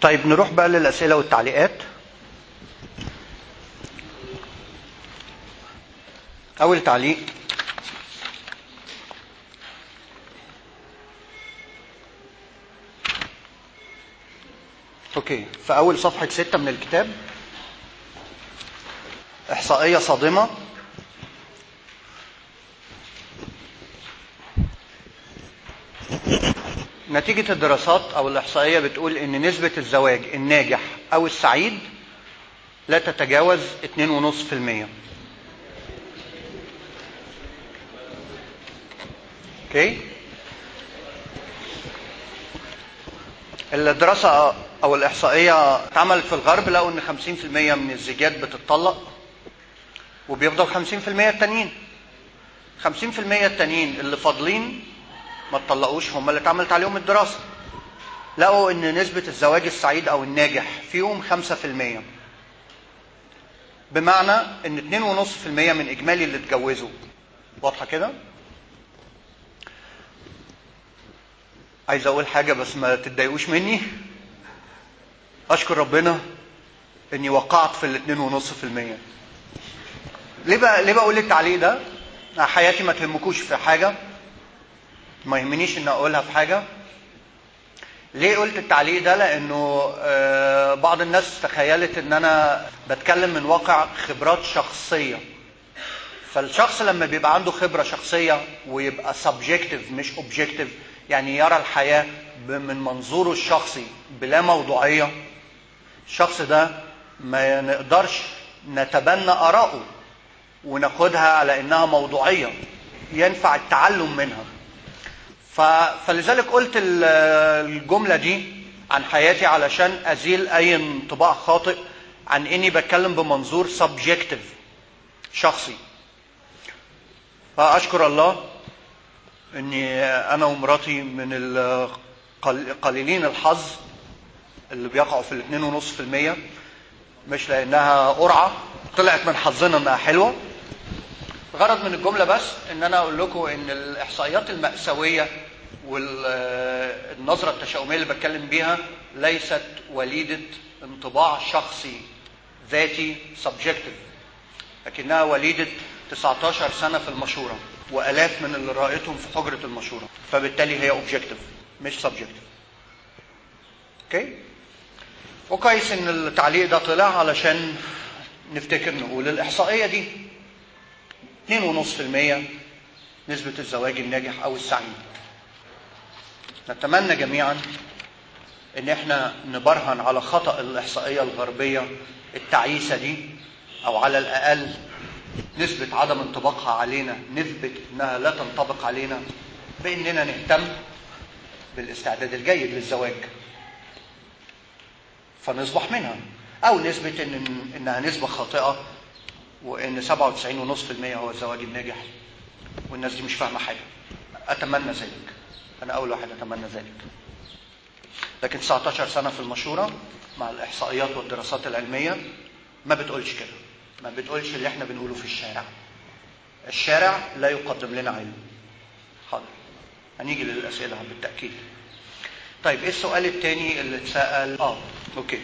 طيب نروح بقى للأسئلة والتعليقات أول تعليق أوكي في أول صفحة ستة من الكتاب إحصائية صادمة نتيجة الدراسات أو الإحصائية بتقول إن نسبة الزواج الناجح أو السعيد لا تتجاوز 2.5% اوكي الدراسة أو الإحصائية اتعملت في الغرب لقوا إن 50% من الزيجات بتطلق وبيفضل 50% التانيين 50% التانيين اللي فاضلين ما اتطلقوش هم اللي اتعملت عليهم الدراسة لقوا ان نسبة الزواج السعيد او الناجح فيهم 5% بمعنى ان 2.5% من اجمالي اللي اتجوزوا واضحة كده عايز اقول حاجة بس ما تتضايقوش مني اشكر ربنا اني وقعت في ال 2.5% ليه بقى ليه بقول التعليق ده؟ حياتي ما تهمكوش في حاجة ما يهمنيش ان اقولها في حاجة ليه قلت التعليق ده لانه آه بعض الناس تخيلت ان انا بتكلم من واقع خبرات شخصية فالشخص لما بيبقى عنده خبرة شخصية ويبقى subjective مش objective يعني يرى الحياة من منظوره الشخصي بلا موضوعية الشخص ده ما نقدرش نتبنى آراءه وناخدها على انها موضوعية ينفع التعلم منها فلذلك قلت الجملة دي عن حياتي علشان أزيل أي انطباع خاطئ عن إني بتكلم بمنظور سبجكتيف شخصي فأشكر الله إني أنا ومراتي من قليلين الحظ اللي بيقعوا في الاثنين ونص في المية مش لأنها قرعة طلعت من حظنا إنها حلوة الغرض من الجملة بس ان انا اقول لكم ان الاحصائيات المأساوية والنظرة التشاؤمية اللي بتكلم بيها ليست وليدة انطباع شخصي ذاتي subjective لكنها وليدة 19 سنة في المشورة وآلاف من اللي رأيتهم في حجرة المشورة فبالتالي هي objective مش subjective اوكي وكويس ان التعليق ده طلع علشان نفتكر نقول الاحصائية دي 2.5% نسبة الزواج الناجح أو السعيد. نتمنى جميعا إن إحنا نبرهن على خطأ الإحصائية الغربية التعيسة دي أو على الأقل نسبة عدم انطباقها علينا نثبت إنها لا تنطبق علينا بإننا نهتم بالاستعداد الجيد للزواج. فنصبح منها أو نثبت إن إنها نسبة خاطئة وان 97.5% هو الزواج الناجح والناس دي مش فاهمه حاجه اتمنى ذلك انا اول واحد اتمنى ذلك لكن 19 سنه في المشوره مع الاحصائيات والدراسات العلميه ما بتقولش كده ما بتقولش اللي احنا بنقوله في الشارع الشارع لا يقدم لنا علم حاضر هنيجي للاسئله بالتاكيد طيب ايه السؤال الثاني اللي اتسال اه اوكي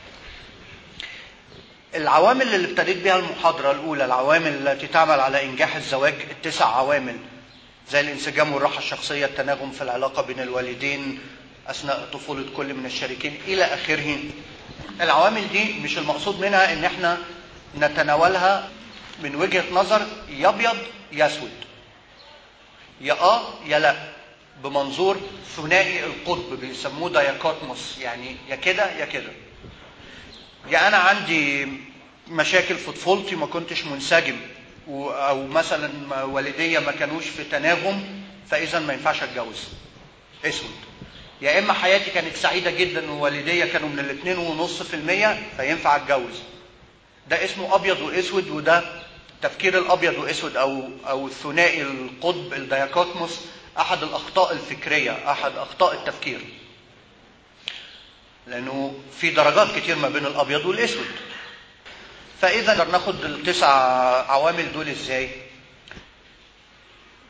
العوامل اللي ابتديت بها المحاضرة الأولى العوامل التي تعمل على إنجاح الزواج التسع عوامل زي الانسجام والراحة الشخصية التناغم في العلاقة بين الوالدين أثناء طفولة كل من الشريكين إلى آخره العوامل دي مش المقصود منها إن إحنا نتناولها من وجهة نظر يا أبيض يا أسود يا آه يا لا بمنظور ثنائي القطب بيسموه دايكوتموس يعني يا كده يا كده يا انا عندي مشاكل في طفولتي ما كنتش منسجم او مثلا والديا ما كانوش في تناغم فاذا ما ينفعش اتجوز اسود يا اما حياتي كانت سعيده جدا ووالديا كانوا من الاثنين ونص في المية فينفع اتجوز ده اسمه ابيض واسود وده تفكير الابيض واسود او او الثنائي القطب الدياكوتموس احد الاخطاء الفكريه احد اخطاء التفكير لانه في درجات كتير ما بين الابيض والاسود فاذا نقدر ناخد التسع عوامل دول ازاي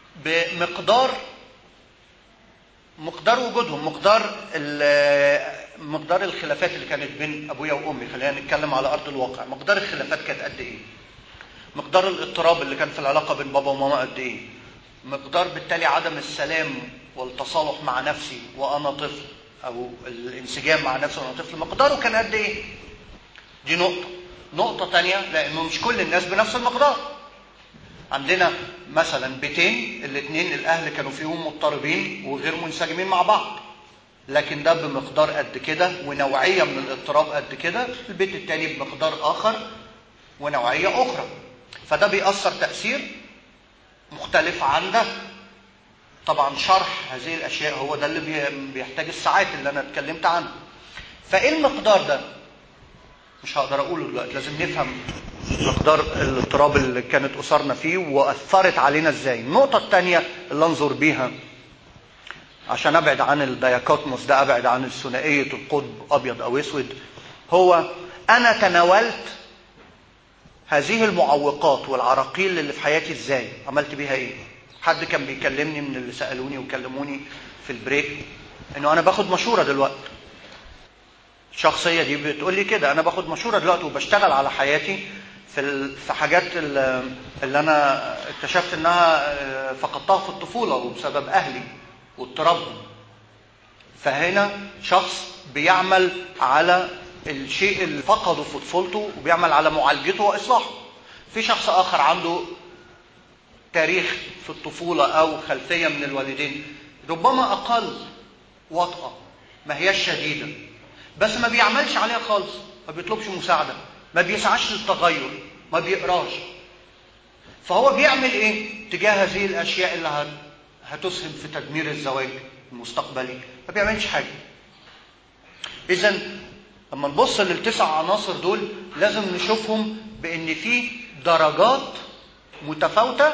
بمقدار مقدار وجودهم مقدار مقدار الخلافات اللي كانت بين ابويا وامي خلينا نتكلم على ارض الواقع مقدار الخلافات كانت قد ايه مقدار الاضطراب اللي كان في العلاقه بين بابا وماما قد ايه مقدار بالتالي عدم السلام والتصالح مع نفسي وانا طفل او الانسجام مع نفسي وانا طفل مقداره كان قد ايه دي نقطه نقطه تانية لانه مش كل الناس بنفس المقدار عندنا مثلا بيتين الاثنين الاهل كانوا فيهم مضطربين وغير منسجمين مع بعض لكن ده بمقدار قد كده ونوعيه من الاضطراب قد كده البيت التاني بمقدار اخر ونوعيه اخرى فده بيأثر تأثير مختلف عن ده طبعا شرح هذه الاشياء هو ده اللي بيحتاج الساعات اللي انا اتكلمت عنها فايه المقدار ده مش هقدر اقوله دلوقتي لازم نفهم مقدار الاضطراب اللي كانت اسرنا فيه واثرت علينا ازاي النقطه الثانيه اللي انظر بيها عشان ابعد عن الدياكوتموس ده ابعد عن الثنائيه القطب ابيض او اسود هو انا تناولت هذه المعوقات والعراقيل اللي في حياتي ازاي عملت بيها ايه حد كان بيكلمني من اللي سالوني وكلموني في البريك انه انا باخد مشوره دلوقتي الشخصيه دي بتقول لي كده انا باخد مشوره دلوقتي وبشتغل على حياتي في في حاجات اللي انا اكتشفت انها فقدتها في الطفوله وبسبب اهلي واضطرابهم فهنا شخص بيعمل على الشيء اللي فقده في طفولته وبيعمل على معالجته واصلاحه في شخص اخر عنده تاريخ في الطفوله او خلفيه من الوالدين ربما اقل وطأة ما هياش شديده بس ما بيعملش عليها خالص ما بيطلبش مساعده ما بيسعاش للتغير ما بيقراش فهو بيعمل ايه تجاه هذه الاشياء اللي هتسهم في تدمير الزواج المستقبلي ما بيعملش حاجه اذا لما نبص للتسع عناصر دول لازم نشوفهم بان في درجات متفاوته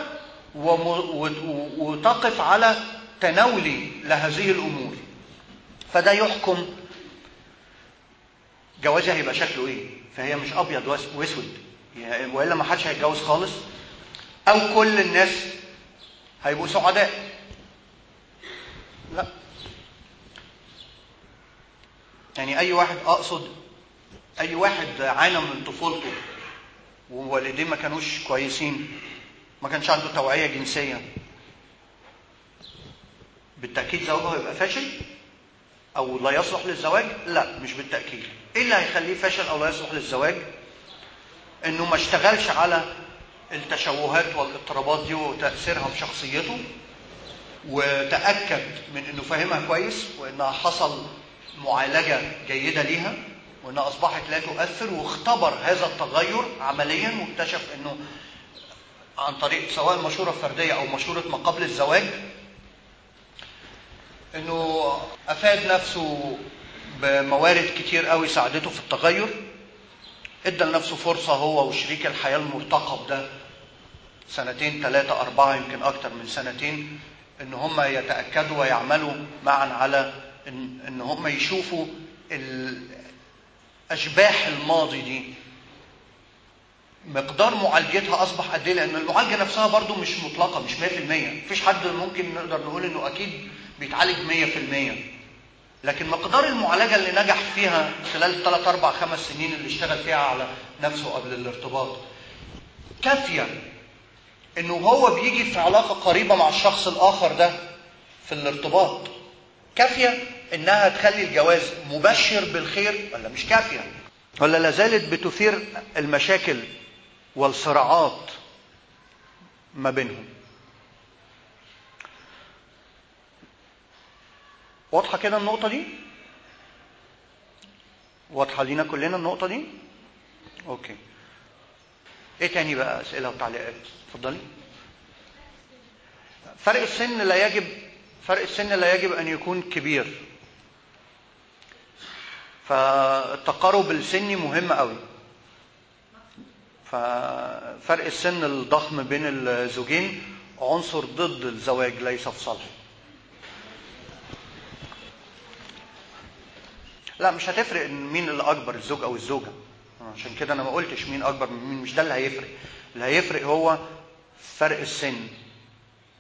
وتقف على تناولي لهذه الامور فده يحكم جوازها هيبقى شكله ايه فهي مش ابيض واسود والا ما حدش هيتجوز خالص او كل الناس هيبقوا سعداء لا يعني اي واحد اقصد اي واحد عانى من طفولته ووالديه ما كانوش كويسين ما كانش عنده توعيه جنسيه بالتاكيد زوجه هيبقى فاشل او لا يصلح للزواج لا مش بالتاكيد ايه اللي هيخليه فاشل او لا يصلح للزواج انه ما اشتغلش على التشوهات والاضطرابات دي وتاثيرها في شخصيته وتاكد من انه فاهمها كويس وانها حصل معالجه جيده ليها وانها اصبحت لا تؤثر واختبر هذا التغير عمليا واكتشف انه عن طريق سواء مشوره فرديه او مشوره ما قبل الزواج انه افاد نفسه بموارد كتير قوي ساعدته في التغير ادى لنفسه فرصه هو وشريك الحياه المرتقب ده سنتين ثلاثة أربعة يمكن أكتر من سنتين إن هم يتأكدوا ويعملوا معا على إن, إن هم يشوفوا أشباح الماضي دي مقدار معالجتها أصبح قد إيه لأن المعالجة نفسها برضو مش مطلقة مش 100% مفيش حد ممكن نقدر نقول إنه أكيد بيتعالج 100% لكن مقدار المعالجة اللي نجح فيها خلال 3 4 5 سنين اللي اشتغل فيها على نفسه قبل الارتباط كافية انه هو بيجي في علاقة قريبة مع الشخص الآخر ده في الارتباط كافية انها تخلي الجواز مبشر بالخير ولا مش كافية ولا لازالت بتثير المشاكل والصراعات ما بينهم واضحة كده النقطة دي؟ واضحة لينا كلنا النقطة دي؟ أوكي. إيه تاني بقى أسئلة وتعليقات؟ اتفضلي. فرق السن لا يجب فرق السن لا يجب أن يكون كبير. فالتقارب السني مهم قوي. ففرق السن الضخم بين الزوجين عنصر ضد الزواج ليس في صالحه. لا مش هتفرق ان مين اللي اكبر الزوج او الزوجه عشان كده انا ما قلتش مين اكبر من مين مش ده اللي هيفرق اللي هيفرق هو فرق السن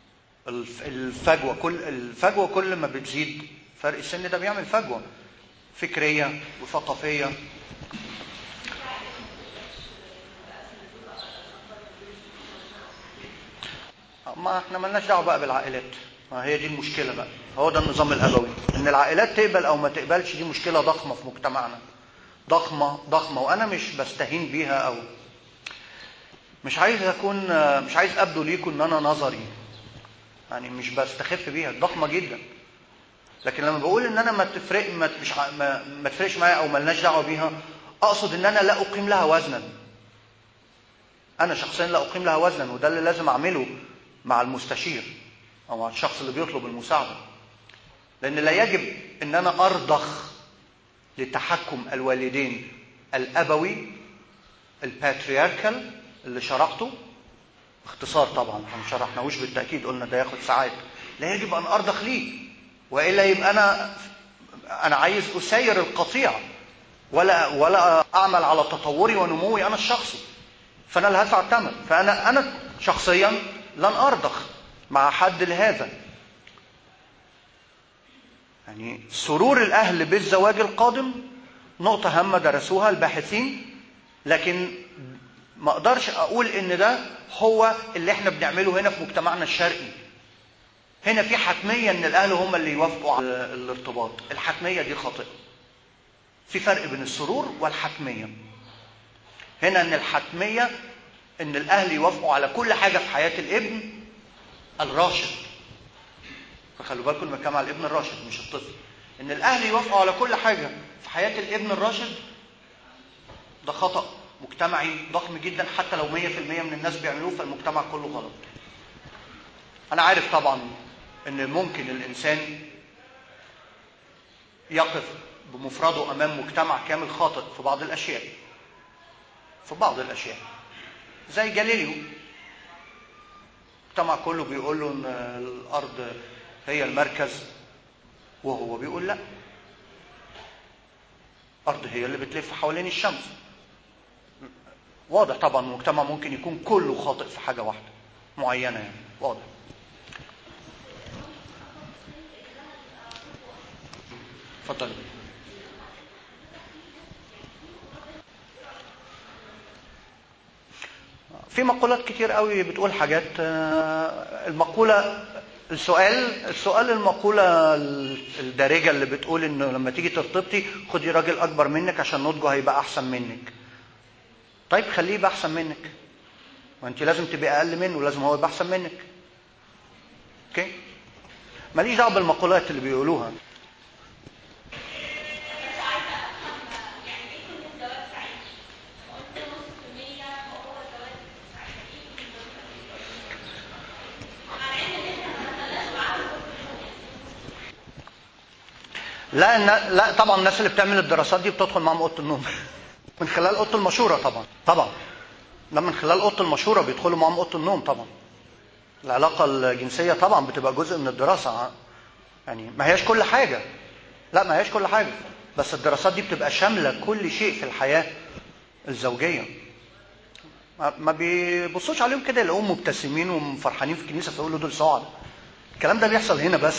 الفجوه كل الفجوه كل ما بتزيد فرق السن ده بيعمل فجوه فكريه وثقافيه ما احنا ملناش دعوه بقى بالعائلات ما هي دي المشكله بقى هو ده النظام الابوي ان العائلات تقبل او ما تقبلش دي مشكله ضخمه في مجتمعنا ضخمه ضخمه وانا مش بستهين بيها او مش عايز اكون مش عايز ابدو ليكم ان انا نظري يعني مش بستخف بيها ضخمه جدا لكن لما بقول ان انا ما تفرق ما مش ما, ما تفرقش معايا او ملناش دعوه بيها اقصد ان انا لا اقيم لها وزنا انا شخصيا لا اقيم لها وزنا وده اللي لازم اعمله مع المستشير او مع الشخص اللي بيطلب المساعده لان لا يجب ان انا ارضخ لتحكم الوالدين الابوي الباترياركال اللي شرحته باختصار طبعا احنا ما شرحناهوش بالتاكيد قلنا ده ياخد ساعات لا يجب ان ارضخ ليه والا يبقى انا انا عايز اسير القطيع ولا ولا اعمل على تطوري ونموي انا الشخصي فانا اللي هدفع الثمن فانا انا شخصيا لن ارضخ مع حد لهذا يعني سرور الاهل بالزواج القادم نقطه هامه درسوها الباحثين لكن ما اقدرش اقول ان ده هو اللي احنا بنعمله هنا في مجتمعنا الشرقي هنا في حتميه ان الاهل هم اللي يوافقوا على الارتباط الحتميه دي خاطئه في فرق بين السرور والحتميه هنا ان الحتميه ان الاهل يوافقوا على كل حاجه في حياه الابن الراشد فخلوا بالكم بنتكلم على الابن الراشد مش الطفل ان الاهل يوافقوا على كل حاجه في حياه الابن الراشد ده خطا مجتمعي ضخم جدا حتى لو 100% من الناس بيعملوه فالمجتمع كله غلط انا عارف طبعا ان ممكن الانسان يقف بمفرده امام مجتمع كامل خاطئ في بعض الاشياء في بعض الاشياء زي جاليليو المجتمع كله بيقول له ان الارض هي المركز وهو بيقول لا الارض هي اللي بتلف حوالين الشمس واضح طبعا المجتمع ممكن يكون كله خاطئ في حاجه واحده معينه يعني واضح اتفضل في مقولات كتير قوي بتقول حاجات المقولة السؤال السؤال المقولة الدارجة اللي بتقول انه لما تيجي ترتبطي خدي راجل اكبر منك عشان نضجه هيبقى احسن منك طيب خليه يبقى احسن منك وانت لازم تبقى اقل منه لازم هو يبقى احسن منك اوكي ماليش دعوه بالمقولات اللي بيقولوها لا لا طبعا الناس اللي بتعمل الدراسات دي بتدخل معاهم اوضه النوم من خلال اوضه المشوره طبعا طبعا ده من خلال اوضه المشوره بيدخلوا معاهم اوضه النوم طبعا العلاقه الجنسيه طبعا بتبقى جزء من الدراسه يعني ما هياش كل حاجه لا ما هياش كل حاجه بس الدراسات دي بتبقى شامله كل شيء في الحياه الزوجيه ما بيبصوش عليهم كده يلاقوهم مبتسمين وفرحانين في الكنيسه فيقولوا دول سعداء الكلام ده بيحصل هنا بس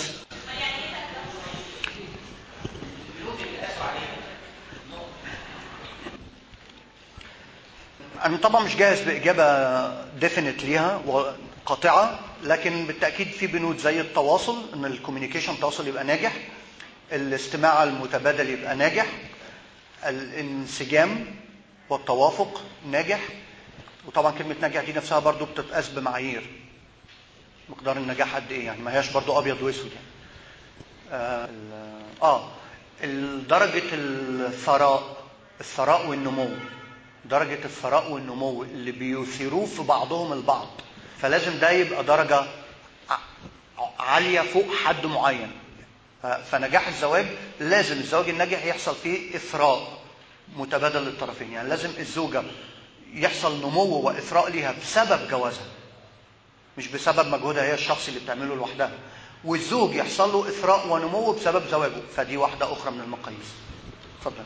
أنا طبعا مش جاهز بإجابة ديفينيت ليها وقاطعة لكن بالتأكيد في بنود زي التواصل إن الكوميونيكيشن التواصل يبقى ناجح الاستماع المتبادل يبقى ناجح الانسجام والتوافق ناجح وطبعا كلمة ناجح دي نفسها برضو بتتقاس بمعايير مقدار النجاح قد ايه يعني ما هياش برضو ابيض واسود يعني اه, آه درجة الثراء الثراء والنمو درجة الثراء والنمو اللي بيثيروه في بعضهم البعض فلازم ده يبقى درجة عالية فوق حد معين فنجاح الزواج لازم الزواج الناجح يحصل فيه إثراء متبادل للطرفين يعني لازم الزوجة يحصل نمو وإثراء ليها بسبب جوازها مش بسبب مجهودها هي الشخصي اللي بتعمله لوحدها والزوج يحصل له إثراء ونمو بسبب زواجه فدي واحدة أخرى من المقاييس اتفضل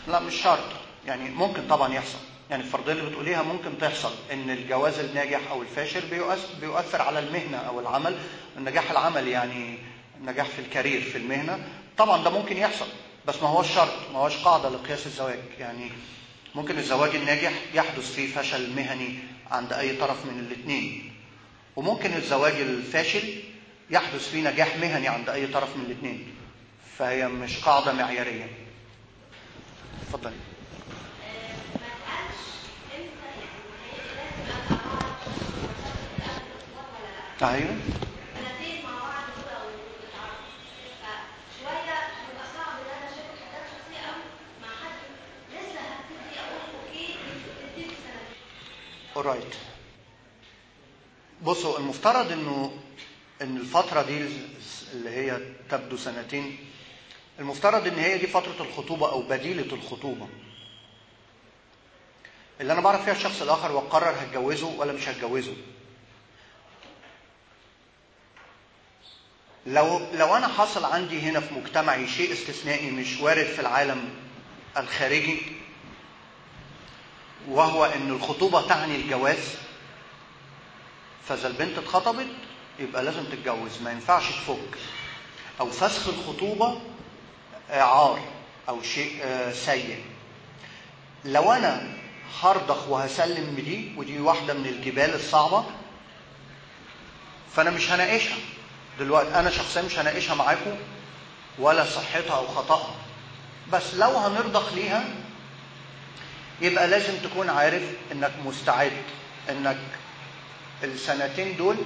لا مش شرط يعني ممكن طبعا يحصل يعني الفرضيه اللي بتقوليها ممكن تحصل ان الجواز الناجح او الفاشل بيؤث- بيؤثر على المهنه او العمل النجاح العملي يعني النجاح في الكارير في المهنه طبعا ده ممكن يحصل بس ما هوش شرط ما هوش قاعده لقياس الزواج يعني ممكن الزواج الناجح يحدث فيه فشل مهني عند اي طرف من الاثنين وممكن الزواج الفاشل يحدث فيه نجاح مهني عند اي طرف من الاثنين فهي مش قاعده معياريه اتفضلي ايوه سنتين مع بعض دول او بتتعرفوا فشويه بيبقى صعب ان انا اشارك حاجات شخصيه قوي مع حد لسه هبتدي اقول اوكي تديك سنتين alright بصوا المفترض انه ان الفتره دي اللي هي تبدو سنتين المفترض ان هي دي فتره الخطوبه او بديله الخطوبه اللي انا بعرف فيها الشخص الاخر واقرر هتجوزه ولا مش هتجوزه لو لو انا حصل عندي هنا في مجتمعي شيء استثنائي مش وارد في العالم الخارجي وهو ان الخطوبه تعني الجواز فاذا البنت اتخطبت يبقى لازم تتجوز ما ينفعش تفك او فسخ الخطوبه آه، عار او شيء آه، سيء لو انا هرضخ وهسلم بدي ودي واحده من الجبال الصعبه فانا مش هناقشها دلوقتي انا شخصيا مش هناقشها معاكم ولا صحتها او خطأها بس لو هنرضخ ليها يبقى لازم تكون عارف انك مستعد انك السنتين دول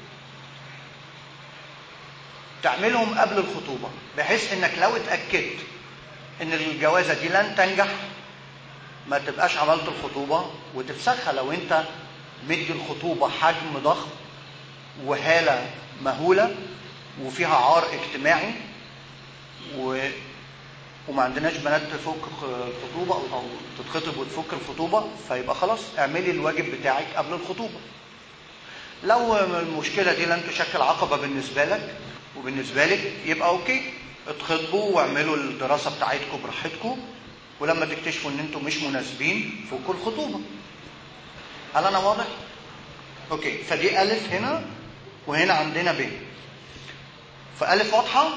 تعملهم قبل الخطوبة بحيث انك لو اتأكدت ان الجوازة دي لن تنجح ما تبقاش عملت الخطوبة وتفسخها لو انت مدي الخطوبة حجم ضخم وهالة مهولة وفيها عار اجتماعي و... وما عندناش بنات تفك الخطوبة أو أو تتخطب وتفك الخطوبة فيبقى خلاص اعملي الواجب بتاعك قبل الخطوبة. لو المشكلة دي لن تشكل عقبة بالنسبة لك وبالنسبة لك يبقى أوكي اتخطبوا واعملوا الدراسة بتاعتكم براحتكم ولما تكتشفوا إن أنتم مش مناسبين فكوا الخطوبة. هل أنا واضح؟ أوكي فدي ألف هنا وهنا عندنا ب. فألف واضحة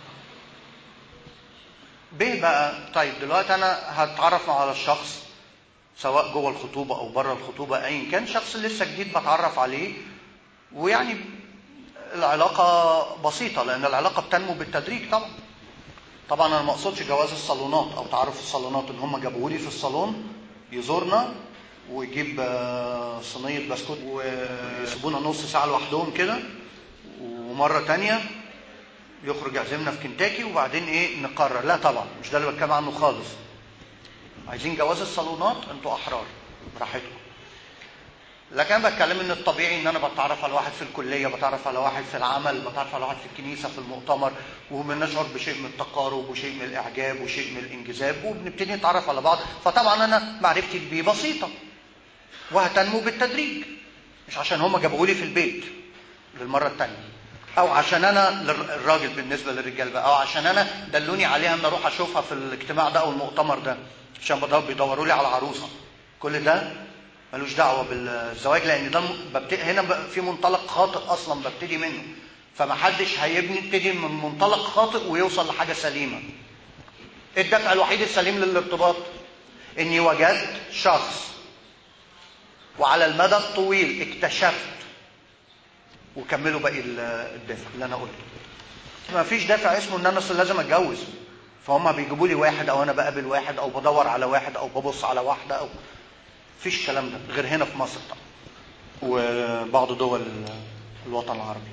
ب بقى طيب دلوقتي انا هتعرف على الشخص سواء جوه الخطوبه او بره الخطوبه ايا كان شخص لسه جديد بتعرف عليه ويعني العلاقه بسيطه لان العلاقه بتنمو بالتدريج طبعا طبعا انا ما اقصدش جواز الصالونات او تعرف الصالونات ان هم جابوه لي في الصالون يزورنا ويجيب آه، صينيه بسكوت ويسيبونا نص ساعه لوحدهم كده ومره تانية يخرج يعزمنا في كنتاكي وبعدين ايه نقرر لا طبعا مش ده اللي بتكلم عنه خالص عايزين جواز الصالونات انتوا احرار براحتكم لكن انا بتكلم ان الطبيعي ان انا بتعرف على واحد في الكليه بتعرف على واحد في العمل بتعرف على واحد في الكنيسه في المؤتمر وبنشعر بشيء من التقارب وشيء من الاعجاب وشيء من الانجذاب وبنبتدي نتعرف على بعض فطبعا انا معرفتي بيه بسيطه وهتنمو بالتدريج مش عشان هم جابوه لي في البيت للمره الثانيه او عشان انا لل- الراجل بالنسبه للرجال بقى او عشان انا دلوني عليها ان اروح اشوفها في الاجتماع ده او المؤتمر ده عشان بدور- بيدوروا لي على عروسه كل ده ملوش دعوه بالزواج لان ده م- ببت... هنا ب- في منطلق خاطئ اصلا ببتدي منه فمحدش هيبني يبتدي من منطلق خاطئ ويوصل لحاجه سليمه الدفع الوحيد السليم للارتباط اني وجدت شخص وعلى المدى الطويل اكتشفت وكملوا باقي ال- الدافع اللي انا قلته ما فيش دافع اسمه ان انا أصل لازم اتجوز فهم بيجيبوا لي واحد او انا بقابل واحد او بدور على واحد او ببص على واحده او فيش الكلام ده غير هنا في مصر طبعا وبعض دول الوطن العربي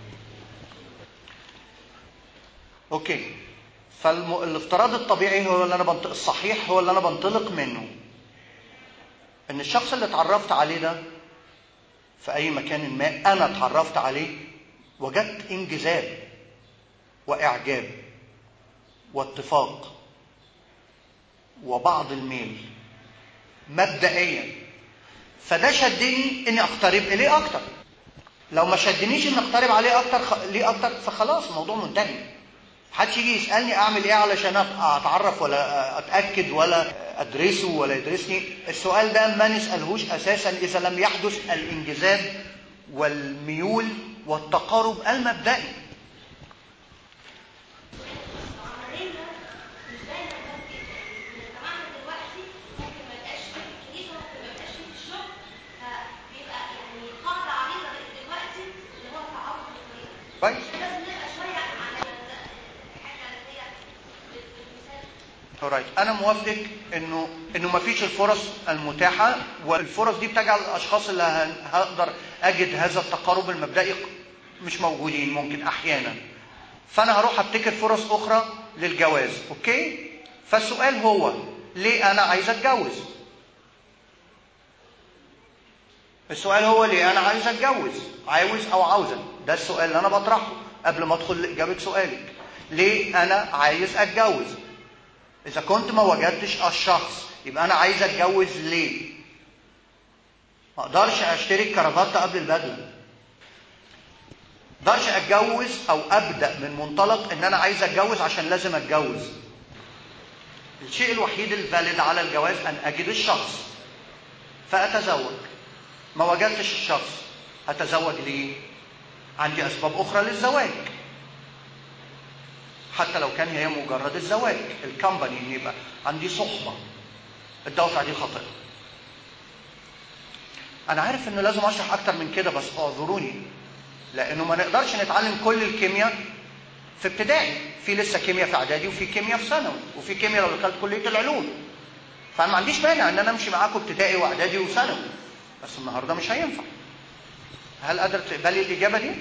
اوكي فالافتراض الطبيعي هو اللي انا بنطلق الصحيح هو اللي انا بنطلق منه ان الشخص اللي اتعرفت عليه ده في اي مكان ما انا اتعرفت عليه وجدت انجذاب واعجاب واتفاق وبعض الميل مبدئيا فده شدني اني اقترب اليه اكتر لو ما شدنيش اني اقترب عليه اكتر خ... ليه اكتر فخلاص الموضوع منتهي محدش يجي يسالني اعمل ايه علشان أت- اتعرف ولا اتاكد ولا ادرسه ولا يدرسني السؤال ده ما نسالهوش اساسا اذا لم يحدث الانجذاب والميول والتقارب المبدئي العملين ده مش دايما ممكن بنتعامل دلوقتي ممكن ما يبقاش فيه في الكنيسه ممكن ما يبقاش فيه في الشغل فبيبقى يعني قاعده عريضه دلوقتي اللي هو التعارف بالطريقه كويس لازم نبقى شويه على الحاجه اللي هي بالمثال alright. انا موافق انه انه ما فيش الفرص المتاحه والفرص دي بتجعل الاشخاص اللي ه- هقدر اجد هذا التقارب المبدئي مش موجودين ممكن احيانا فانا هروح ابتكر فرص اخرى للجواز اوكي فالسؤال هو ليه انا عايز اتجوز السؤال هو ليه انا عايز اتجوز عاوز او عاوزه ده السؤال اللي انا بطرحه قبل ما ادخل لاجابه سؤالك ليه انا عايز اتجوز اذا كنت ما وجدتش الشخص يبقى انا عايز اتجوز ليه ما اقدرش اشتري الكرافته قبل البدله ما اقدرش اتجوز او ابدا من منطلق ان انا عايز اتجوز عشان لازم اتجوز الشيء الوحيد الفاليد على الجواز ان اجد الشخص فاتزوج ما وجدتش الشخص هتزوج ليه عندي اسباب اخرى للزواج حتى لو كان هي مجرد الزواج الكمباني ان يبقى عندي صحبه الدوافع دي خاطئه انا عارف انه لازم اشرح اكتر من كده بس اعذروني لانه ما نقدرش نتعلم كل الكيمياء في ابتدائي في لسه كيمياء في اعدادي وفي كيمياء في ثانوي وفي كيمياء لو دخلت كليه العلوم فانا ما عنديش مانع ان انا امشي معاكم ابتدائي واعدادي وثانوي بس النهارده مش هينفع هل قادر تقبلي الاجابه دي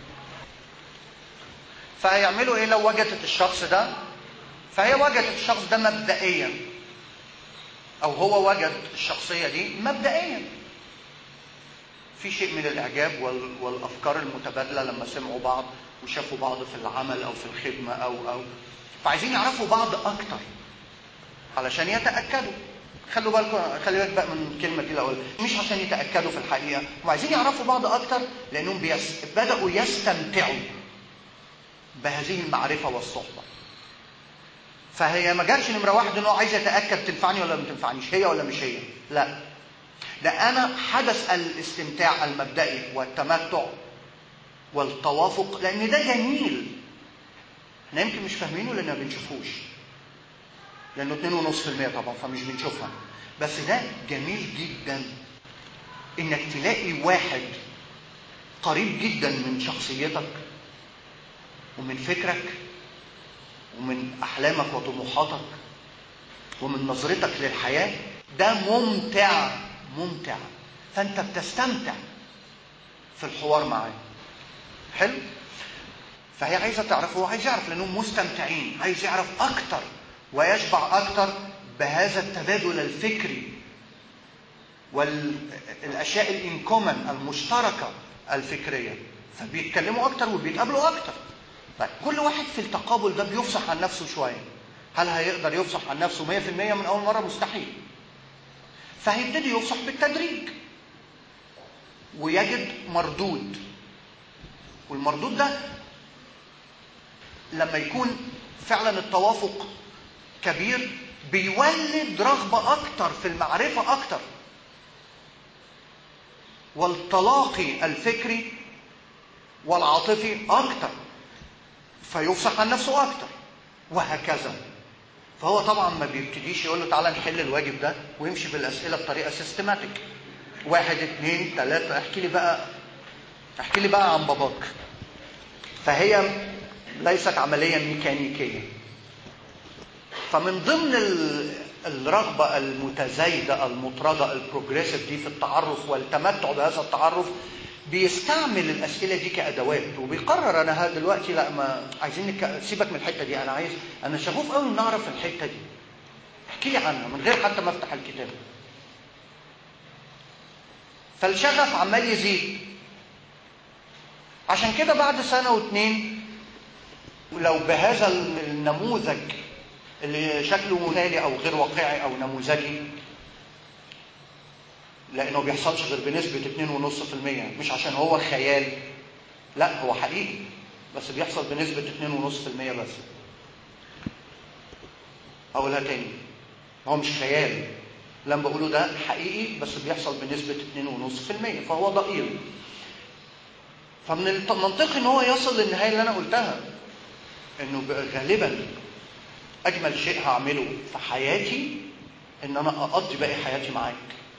فهيعملوا ايه لو وجدت الشخص ده فهي وجدت الشخص ده مبدئيا او هو وجد الشخصيه دي مبدئيا في شيء من الاعجاب وال- والافكار المتبادله لما سمعوا بعض وشافوا بعض في العمل او في الخدمه او او فعايزين يعرفوا بعض اكتر علشان يتاكدوا خلوا بالكم خلي بالك بقى من الكلمه دي الاول مش عشان يتاكدوا في الحقيقه هم عايزين يعرفوا بعض اكتر لانهم بيس... بداوا يستمتعوا بهذه المعرفه والصحبه فهي ما جاتش نمره واحد ان هو عايز يتاكد تنفعني ولا ما تنفعنيش هي ولا مش هي لا ده انا حدث الاستمتاع المبدئي والتمتع والتوافق لان ده جميل احنا يمكن مش فاهمينه لان ما بنشوفوش لانه 2.5% طبعا فمش بنشوفها بس ده جميل جدا انك تلاقي واحد قريب جدا من شخصيتك ومن فكرك ومن احلامك وطموحاتك ومن نظرتك للحياه ده ممتع ممتع فانت بتستمتع في الحوار معاه حلو فهي عايزه تعرف هو عايز يعرف لانهم مستمتعين عايز يعرف اكتر ويشبع اكتر بهذا التبادل الفكري والاشياء الانكومن المشتركه الفكريه فبيتكلموا اكتر وبيتقابلوا اكتر طيب كل واحد في التقابل ده بيفصح عن نفسه شويه هل هيقدر يفصح عن نفسه 100% من اول مره مستحيل فهيبتدي يفصح بالتدريج ويجد مردود والمردود ده لما يكون فعلا التوافق كبير بيولد رغبة أكتر في المعرفة أكتر والتلاقي الفكري والعاطفي أكتر فيفصح عن نفسه أكتر وهكذا فهو طبعا ما بيبتديش يقول له تعالى نحل الواجب ده ويمشي بالأسئلة بطريقة سيستماتيك واحد اتنين تلاتة احكي لي بقى احكي لي بقى عن باباك فهي ليست عملية ميكانيكية فمن ضمن ال- الرغبة المتزايدة المطردة البروجريسيف دي في التعرف والتمتع بهذا التعرف بيستعمل الأسئلة دي كأدوات وبيقرر أنا ها دلوقتي لا ما عايزين نك... سيبك من الحتة دي أنا عايز أنا شغوف قوي إن أعرف الحتة دي احكي لي عنها من غير حتى ما أفتح الكتاب فالشغف عمال يزيد عشان كده بعد سنة واتنين لو بهذا النموذج اللي شكله مثالي او غير واقعي او نموذجي لانه ما بيحصلش غير بنسبه 2.5% مش عشان هو خيال لا هو حقيقي بس بيحصل بنسبه 2.5% بس اقولها تاني هو مش خيال اللي انا بقوله ده حقيقي بس بيحصل بنسبه 2.5% فهو ضئيل فمن المنطقي ان هو يصل للنهايه اللي انا قلتها انه غالبا اجمل شيء هعمله في حياتي ان انا اقضي باقي حياتي معاك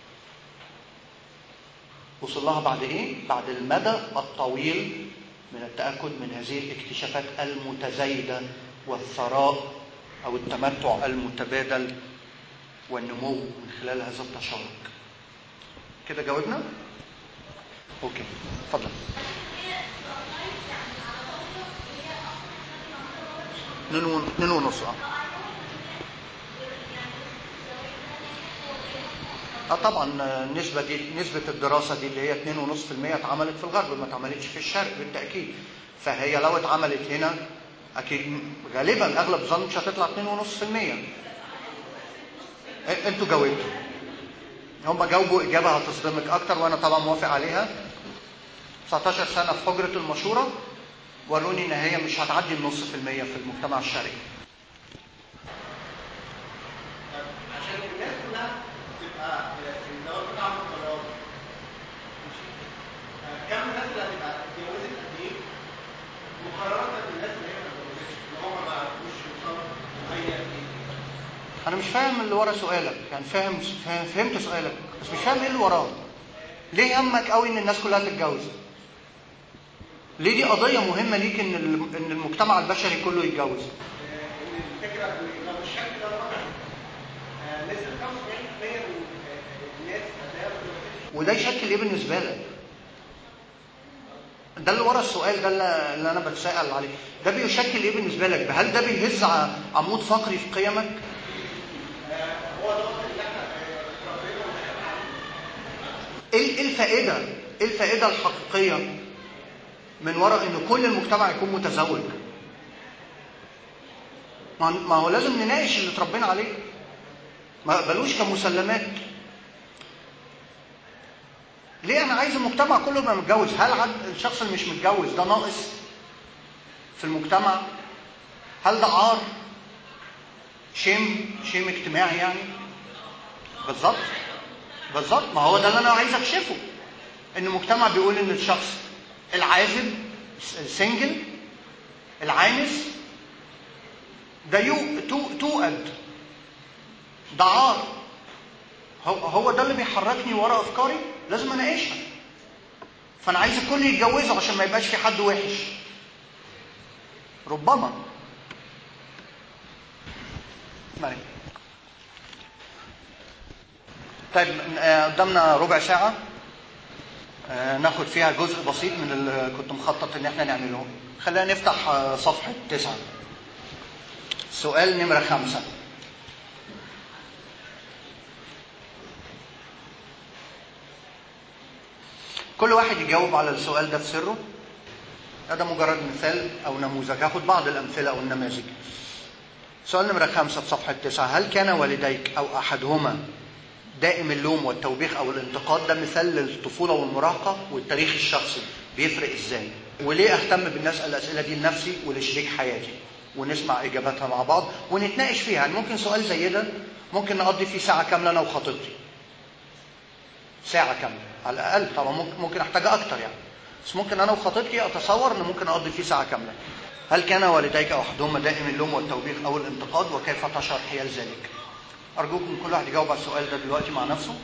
وصل لها بعد ايه بعد المدى الطويل من التاكد من هذه الاكتشافات المتزايده والثراء او التمتع المتبادل والنمو من خلال هذا التشارك كده جاوبنا اوكي اتفضل اتنين ونص اه اه طبعا النسبه دي نسبه الدراسه دي اللي هي 2.5% اتعملت في الغرب ما اتعملتش في الشرق بالتاكيد فهي لو اتعملت هنا اكيد غالبا اغلب الظن مش هتطلع 2.5% انتوا جاوبتوا هم جاوبوا اجابه هتصدمك اكتر وانا طبعا موافق عليها 19 سنه في حجره المشوره وروني ان هي مش هتعدي النص في المية في المجتمع الشرقي عشان الناس كلها تبقى في الدور بتاع القرار ماشي كم الناس اللي هتبقى اتجوزت قد ايه مقارنه بالناس اللي هي ما اتجوزتش اللي هم ما عرفوش يوصلوا لاي انا مش فاهم اللي ورا سؤالك يعني فاهم فاهم- فهمت سؤالك بس مش فاهم ايه اللي وراه ليه همك قوي ان الناس كلها تتجوز ليه دي قضيه مهمه ليك ان ال- ان المجتمع البشري كله يتجوز ان الفكره ان لو الشكل ده رقم آه، نسبه 95% من آه، الناس هتلاقيها ما اتجوزتش وده يشكل ايه بالنسبه لك ده اللي ورا السؤال ده اللي اللي انا بتساءل عليه ده بيشكل ايه بالنسبه لك هل ده بيهز ع- عمود فقري في قيمك هو دوت اللي احنا آه، اتربينا ونشأنا عليه ايه إيه الفائده ايه الفائده الحقيقيه من وراء ان كل المجتمع يكون متزوج ما ما هو لازم نناقش اللي اتربينا عليه ما اقبلوش كمسلمات ليه انا عايز المجتمع كله يبقى متجوز هل عد الشخص اللي مش متجوز ده ناقص في المجتمع هل ده عار شيم شيم اجتماعي يعني بالظبط بالظبط ما هو ده اللي انا عايز اكشفه ان المجتمع بيقول ان الشخص العازب السنجل العانس ده يو تو توأد ده عار هو هو ده اللي بيحركني ورا افكاري لازم اناقشها فانا عايز الكل يتجوزوا عشان ما يبقاش في حد وحش ربما اسمعني طيب آه، قدامنا ربع ساعة آه، ناخد فيها جزء بسيط من اللي كنت مخطط ان احنا نعمله خلينا نفتح آه، صفحة تسعة سؤال نمرة خمسة كل واحد يجاوب على السؤال ده في سره ده مجرد مثال او نموذج هاخد بعض الامثله او النماذج سؤال نمرة خمسة في صفحة تسعة هل كان والديك أو أحدهما دائم اللوم والتوبيخ أو الانتقاد ده مثال للطفولة والمراهقة والتاريخ الشخصي بيفرق إزاي وليه أهتم بالنسأل الأسئلة دي لنفسي ولشريك حياتي ونسمع إجاباتها مع بعض ونتناقش فيها يعني ممكن سؤال زي ده ممكن نقضي فيه ساعة كاملة أنا وخطيبتي ساعة كاملة على الأقل طبعا ممكن, ممكن أحتاجها أكتر يعني بس ممكن أنا وخطيبتي أتصور إن ممكن أقضي فيه ساعة كاملة هل كان والديك أو أحدهما دائم اللوم والتوبيخ أو الانتقاد وكيف تشعر حيال ذلك؟ أرجوكم كل واحد يجاوب على السؤال ده دلوقتي مع نفسه.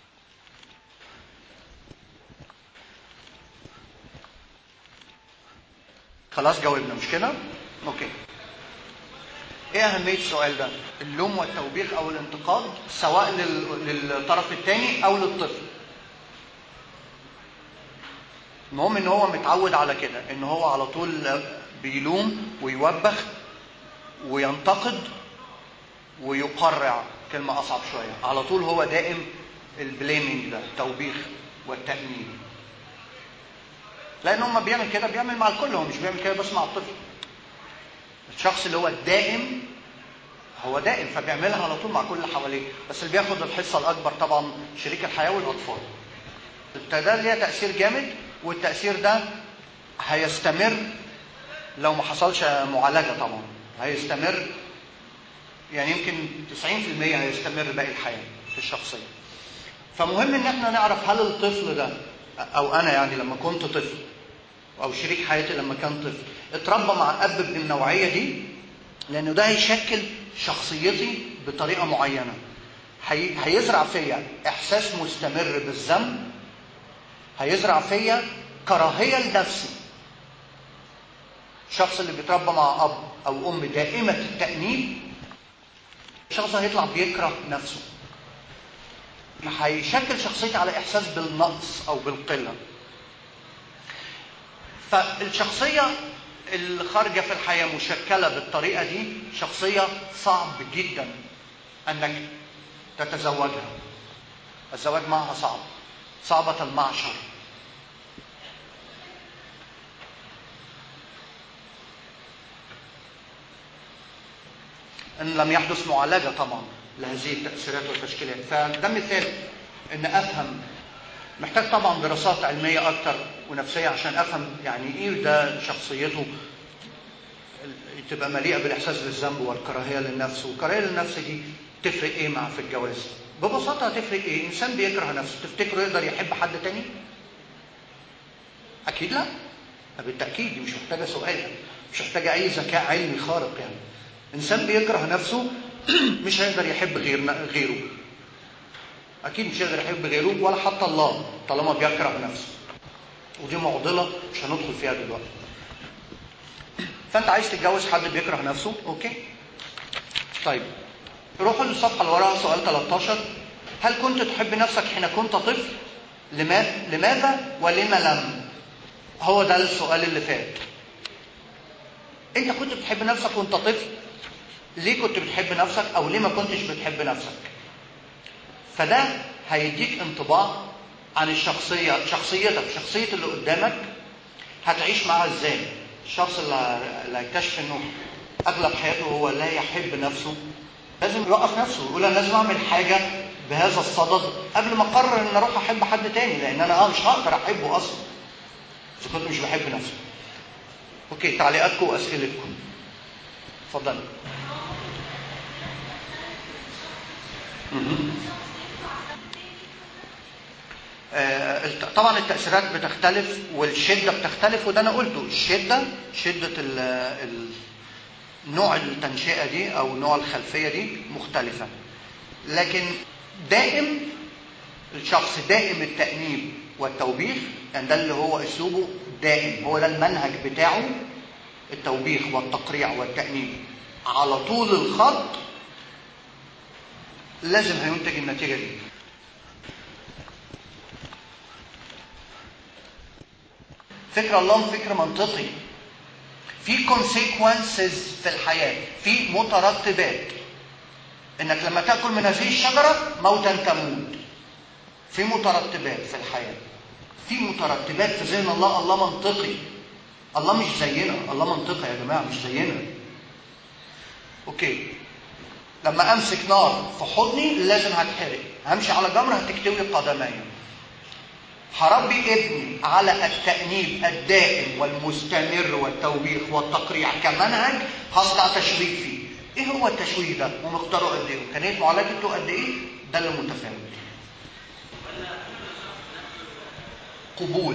خلاص جاوبنا مش كده؟ أوكي. إيه أهمية السؤال ده؟ اللوم والتوبيخ أو الانتقاد سواء لل- للطرف الثاني أو للطفل. المهم ان هو متعود على كده ان هو على طول بيلوم ويوبخ وينتقد ويقرع كلمة أصعب شوية على طول هو دائم البليمنج ده التوبيخ والتأنيب لأن هو ما بيعمل كده بيعمل مع الكل هو مش بيعمل كده بس مع الطفل الشخص اللي هو الدائم هو دائم فبيعملها على طول مع كل اللي حواليه بس اللي بياخد الحصة الأكبر طبعا شريك الحياة والأطفال ده ليها تأثير جامد والتأثير ده هيستمر لو ما حصلش معالجة طبعا هيستمر يعني يمكن 90% هيستمر باقي الحياه في الشخصيه فمهم ان احنا نعرف هل الطفل ده او انا يعني لما كنت طفل او شريك حياتي لما كان طفل اتربى مع اب من النوعيه دي لانه ده هيشكل شخصيتي بطريقه معينه هي... هيزرع فيا احساس مستمر بالذنب هيزرع فيا كراهيه لنفسي الشخص اللي بيتربى مع اب او ام دائمه التانيب الشخص هيطلع بيكره نفسه هيشكل شخصيتي على احساس بالنقص او بالقله فالشخصيه اللي خارجه في الحياه مشكله بالطريقه دي شخصيه صعب جدا انك تتزوجها الزواج معها صعب صعبه المعشر ان لم يحدث معالجه طبعا لهذه التاثيرات والتشكيلات فده مثال ان افهم محتاج طبعا دراسات علميه اكتر ونفسيه عشان افهم يعني ايه ده شخصيته تبقى مليئه بالاحساس بالذنب والكراهيه للنفس والكراهيه للنفس دي تفرق ايه مع في الجواز ببساطه هتفرق ايه انسان بيكره نفسه تفتكره يقدر يحب حد تاني اكيد لا بالتاكيد دي مش محتاجه سؤال مش محتاجه اي ذكاء علمي خارق يعني انسان بيكره نفسه مش هيقدر يحب غير غيره اكيد مش هيقدر يحب غيره ولا حتى الله طالما بيكره نفسه ودي معضله مش هندخل فيها دلوقتي فانت عايز تتجوز حد بيكره نفسه اوكي طيب روحوا للصفحه اللي وراها سؤال 13 هل كنت تحب نفسك حين كنت طفل لماذا لماذا ولما لم هو ده السؤال اللي فات انت كنت بتحب نفسك وانت طفل ليه كنت بتحب نفسك او ليه ما كنتش بتحب نفسك فده هيديك انطباع عن الشخصية شخصيتك شخصية اللي قدامك هتعيش معاها ازاي الشخص اللي اللي هيكتشف انه اغلب حياته هو لا يحب نفسه لازم يوقف نفسه يقول انا لازم اعمل حاجة بهذا الصدد قبل ما اقرر ان اروح احب حد تاني لان انا اه مش هقدر احبه اصلا اذا كنت مش بحب نفسي اوكي تعليقاتكم واسئلتكم اتفضلي آه، طبعا التأثيرات بتختلف والشدة بتختلف وده أنا قلته الشدة شدة ال ال نوع التنشئة دي أو نوع الخلفية دي مختلفة لكن دائم الشخص دائم التأنيب والتوبيخ يعني ده اللي هو أسلوبه دائم هو ده المنهج بتاعه التوبيخ والتقريع والتأنيب على طول الخط لازم هينتج النتيجة دي فكر الله فكر منطقي في consequences في الحياة في مترتبات انك لما تاكل من هذه الشجرة موتا تموت في مترتبات في الحياة في مترتبات في ذهن الله الله منطقي الله مش زينا الله منطقي يا جماعة مش زينا اوكي لما امسك نار في حضني لازم هتحرق همشي على جمر هتكتوي قدمي هربي ابني على التأنيب الدائم والمستمر والتوبيخ والتقريع كمنهج هصنع تشويه فيه ايه هو التشويه ده ومقداره قد ايه وامكانيه معالجته قد ايه ده اللي متفاوت قبول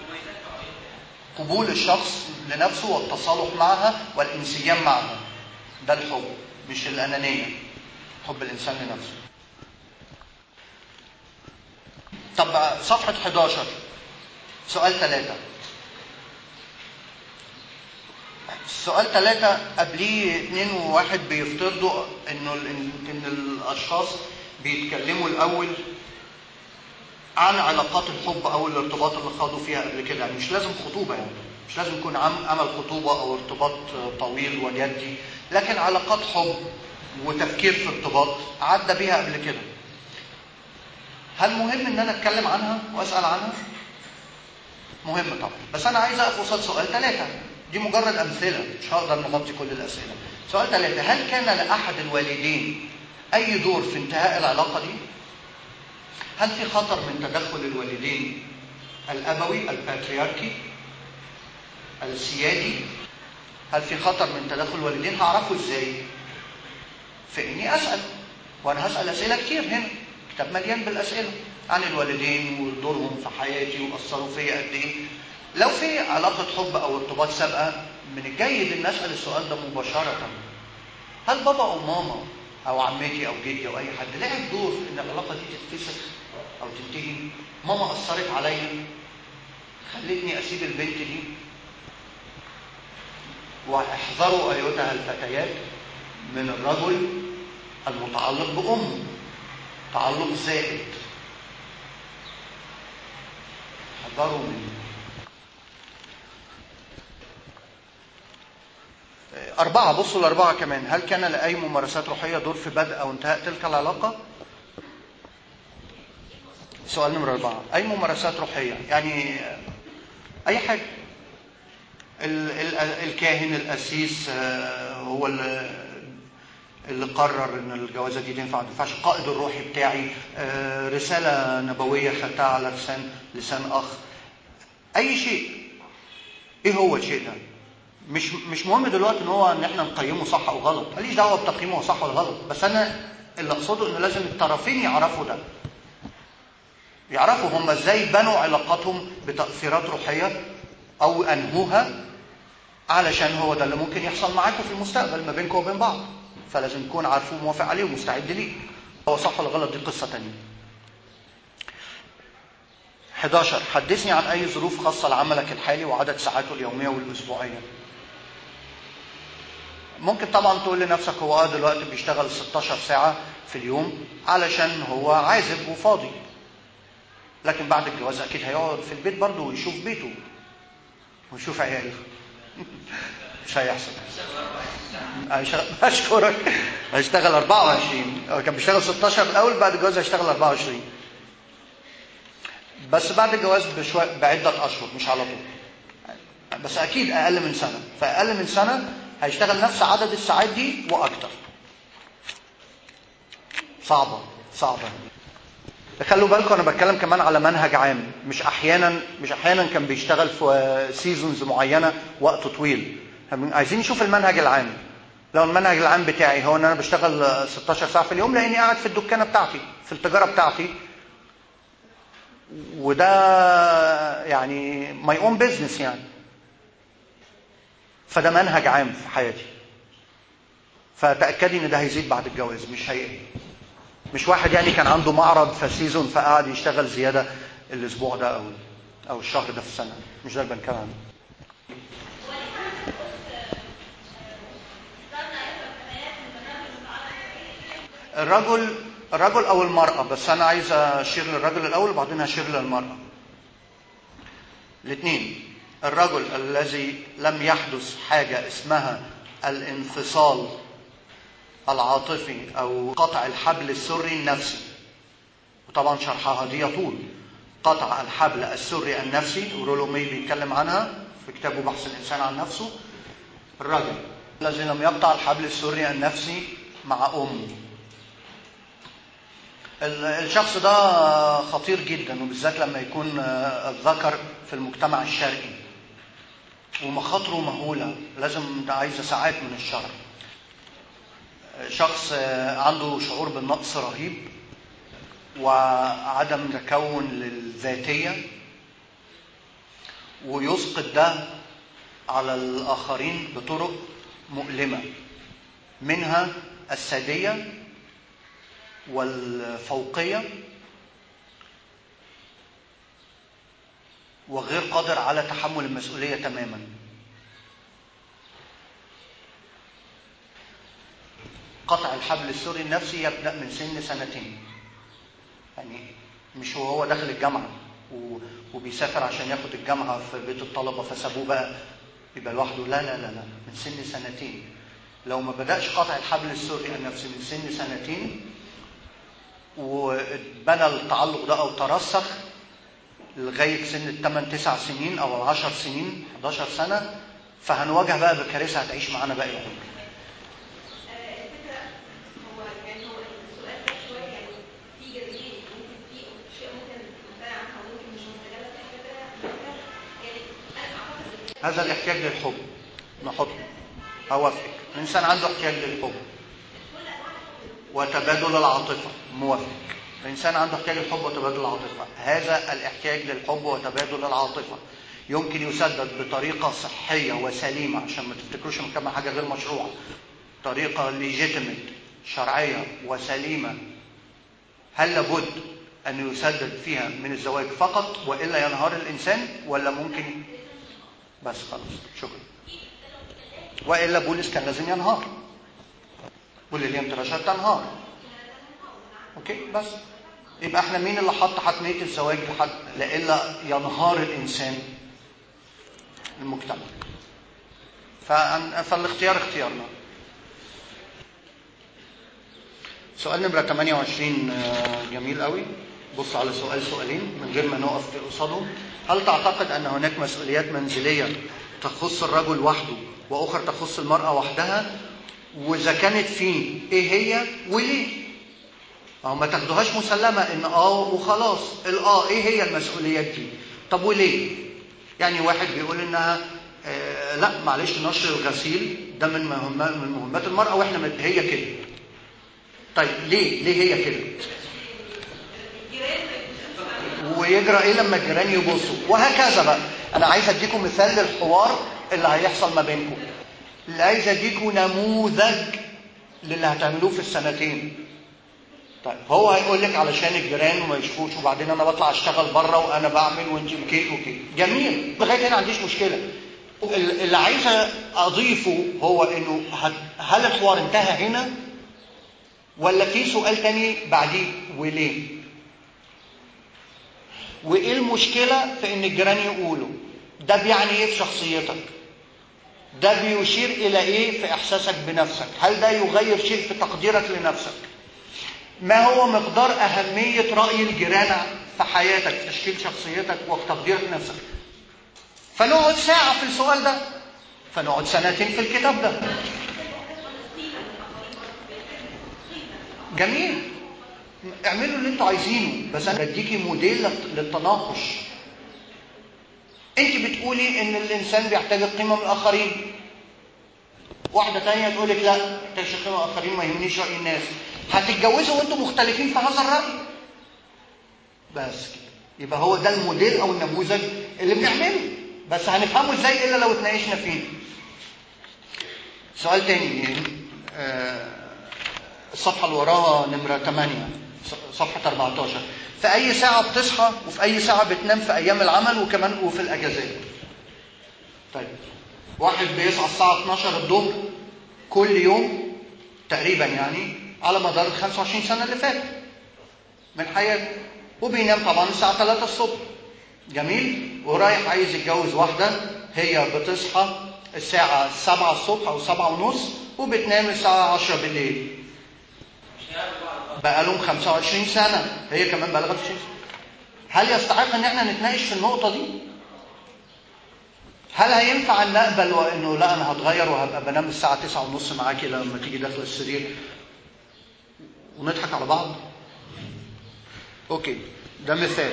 قبول الشخص لنفسه والتصالح معها والانسجام معها ده الحب مش الأنانية حب الإنسان لنفسه طب صفحة 11 سؤال ثلاثة سؤال ثلاثة قبليه اثنين وواحد بيفترضوا انه ان الاشخاص بيتكلموا الاول عن علاقات الحب او الارتباط اللي خاضوا فيها قبل كده يعني مش لازم خطوبة يعني مش لازم يكون عمل خطوبة او ارتباط طويل وجدي لكن علاقات حب وتفكير في ارتباط عدى بيها قبل كده هل مهم ان انا اتكلم عنها واسال عنها مهم طبعا بس انا عايز اقف قصاد سؤال ثلاثة دي مجرد امثله مش هقدر نغطي كل الاسئله سؤال ثلاثة هل كان لاحد الوالدين اي دور في انتهاء العلاقه دي هل في خطر من تدخل الوالدين الابوي الباترياركي السيادي هل في خطر من تدخل الوالدين هعرفه ازاي في اني اسال وانا هسال اسئله كتير هنا كتاب مليان بالاسئله عن الوالدين ودورهم في حياتي واثروا فيا قد ايه لو في علاقه حب او ارتباط سابقه من الجيد ان اسال السؤال ده مباشره هل بابا او ماما او عمتي او جدي او اي حد لعب دور في ان العلاقه دي تتفسخ او تنتهي ماما اثرت عليا خلتني اسيب البنت دي واحذروا ايتها الفتيات من الرجل المتعلق بامه تعلق زائد احذروا منه أربعة بصوا الأربعة كمان هل كان لأي ممارسات روحية دور في بدء أو انتهاء تلك العلاقة؟ سؤال نمرة أربعة أي ممارسات روحية يعني أي حاجة ال- ال- الكاهن القسيس آه، هو اللي اللي قرر ان الجوازه دي تنفع ما تنفعش القائد الروحي بتاعي آه، رساله نبويه خدتها على لسان لسان اخ اي شيء ايه هو الشيء ده مش مش مهم دلوقتي ان هو ان احنا نقيمه صح او غلط ماليش دعوه بتقييمه هو صح ولا غلط بس انا اللي اقصده انه لازم الطرفين يعرفوا ده يعرفوا هم ازاي بنوا علاقاتهم بتاثيرات روحيه او انهوها علشان هو ده اللي ممكن يحصل معاكم في المستقبل ما بينكم وبين بعض فلازم تكون عارفه وموافق عليه ومستعد ليه هو صح ولا غلط دي قصه تانية 11 حدثني عن اي ظروف خاصه لعملك الحالي وعدد ساعاته اليوميه والاسبوعيه ممكن طبعا تقول لنفسك هو اه دلوقتي بيشتغل 16 ساعه في اليوم علشان هو عازب وفاضي لكن بعد الجواز اكيد هيقعد في البيت برضه ويشوف بيته ويشوف عياله مش هيحصل هيشتغل اشكرك هيشتغل 24 هو كان بيشتغل 16 الاول بعد الجواز هيشتغل 24 بس بعد الجواز بشوية بعدة أشهر مش على طول بس أكيد أقل من سنة فأقل من سنة هيشتغل نفس عدد الساعات دي وأكتر صعبة صعبة خلوا بالكم انا بتكلم كمان على منهج عام مش احيانا مش احيانا كان بيشتغل في سيزونز معينه وقت طويل عايزين نشوف المنهج العام لو المنهج العام بتاعي هو ان انا بشتغل 16 ساعه في اليوم لاني قاعد في الدكانه بتاعتي في التجاره بتاعتي وده يعني ماي اون بزنس يعني فده منهج عام في حياتي فتاكدي ان ده هيزيد بعد الجواز مش هيقل مش واحد يعني كان عنده معرض في سيزون فقعد يشتغل زياده الاسبوع ده او او الشهر ده في السنه مش ده اللي بنتكلم عنه الرجل الرجل او المراه بس انا عايز اشير للرجل الاول وبعدين هشير للمراه الاثنين الرجل الذي لم يحدث حاجه اسمها الانفصال العاطفي او قطع الحبل السري النفسي وطبعا شرحها دي يطول قطع الحبل السري النفسي ورولو مي بيتكلم عنها في كتابه بحث الانسان عن نفسه الرجل الذي لم يقطع الحبل السري النفسي مع امه الشخص ده خطير جدا وبالذات لما يكون الذكر في المجتمع الشرقي ومخاطره مهولة لازم ده عايزة ساعات من الشر شخص عنده شعور بالنقص رهيب وعدم تكون للذاتية ويسقط ده على الآخرين بطرق مؤلمة منها السادية والفوقية وغير قادر على تحمل المسؤولية تماما قطع الحبل السري النفسي يبدأ من سن سنتين يعني مش وهو داخل الجامعة وبيسافر عشان ياخد الجامعة في بيت الطلبة فسابوه بقى يبقى لوحده لا لا لا لا من سن سنتين لو ما بدأش قطع الحبل السري النفسي من سن سنتين وبنى التعلق ده او ترسخ لغايه سن الثمان تسع سنين او العشر سنين 11 سنه فهنواجه بقى بكارثه هتعيش معانا باقي العمر. الفكره هو يعني هو السؤال ده شويه يعني في جزئين ممكن في اشياء ممكن نمتنع عنها وممكن مش مستجابه في حاجه تانيه يعني انا اعتقد هذا الاحتياج للحب نحطه اوافقك الانسان عنده احتياج للحب كل انواع الحب وتبادل العاطفة موافق الإنسان عنده احتياج للحب وتبادل العاطفة هذا الاحتياج للحب وتبادل العاطفة يمكن يسدد بطريقة صحية وسليمة عشان ما تفتكروش ان كما حاجة غير مشروعة طريقة ليجيتيمت شرعية وسليمة هل لابد أن يسدد فيها من الزواج فقط وإلا ينهار الإنسان ولا ممكن بس خلاص شكرا وإلا بولس كان لازم ينهار والليليام تراشا تنهار اوكي بس يبقى احنا مين اللي حط حتميه الزواج لحد لإلا ينهار الانسان المجتمع فأن- فالاختيار اختيارنا سؤال نمرة 28 آه، جميل قوي بص على سؤال سؤالين من غير ما نقف قصادهم هل تعتقد أن هناك مسؤوليات منزلية تخص الرجل وحده وأخرى تخص المرأة وحدها وإذا كانت في إيه هي وليه أو ما تاخدوهاش مسلمة إن آه وخلاص الآه إيه هي المسؤوليات دي طب وليه يعني واحد بيقول إنها آه لا معلش نشر الغسيل ده من مهمات من مهمات المرأة وإحنا مت- هي كده طيب ليه ليه هي كده ويجرى ايه لما الجيران يبصوا وهكذا بقى انا عايز اديكم مثال للحوار اللي هيحصل ما بينكم اللي عايز اديكم نموذج للي هتعملوه في السنتين طيب هو هيقول لك علشان الجيران وما يشوفوش وبعدين انا بطلع اشتغل بره وانا بعمل وانت بكيك وكيك جميل لغايه هنا ما عنديش مشكله ال- اللي عايز اضيفه هو انه هت- هل الحوار انتهى هنا ولا في سؤال تاني بعديه وليه وايه المشكله في ان الجيران يقولوا ده بيعني ايه في شخصيتك ده بيشير الى ايه في احساسك بنفسك هل ده يغير شيء في تقديرك لنفسك ما هو مقدار اهميه راي الجيران في حياتك في تشكيل شخصيتك وفي تقديرك لنفسك فنقعد ساعه في السؤال ده فنقعد سنتين في الكتاب ده جميل اعملوا اللي انتوا عايزينه بس انا بديكي موديل للت- للتناقش انت بتقولي ان الانسان بيحتاج القيمه من الاخرين واحده تانية تقول لك لا محتاجش القيمه من الاخرين ما يهمنيش راي الناس هتتجوزوا وانتوا مختلفين في هذا الراي بس كده يبقى هو ده الموديل او النموذج اللي بنعمله بس هنفهمه ازاي الا لو اتناقشنا فيه سؤال تاني آه، الصفحة اللي وراها نمرة 8 ص- صفحة 14 في أي ساعة بتصحى وفي أي ساعة بتنام في أيام العمل وكمان وفي الأجازات طيب واحد بيصحى الساعة 12 الظهر كل يوم تقريبا يعني على مدار ال 25 سنة اللي فاتت من حياته وبينام طبعا الساعة 3 الصبح جميل ورايح عايز يتجوز واحدة هي بتصحى الساعة 7 الصبح أو 7 ونص وبتنام الساعة 10 بالليل بقى لهم 25 سنة هي كمان بقى لها 25 سنة هل يستحق ان احنا نتناقش في النقطة دي؟ هل هينفع ان نقبل وانه لا انا هتغير وهبقى بنام الساعة 9 ونص معاكي لما تيجي داخل السرير ونضحك على بعض؟ اوكي ده مثال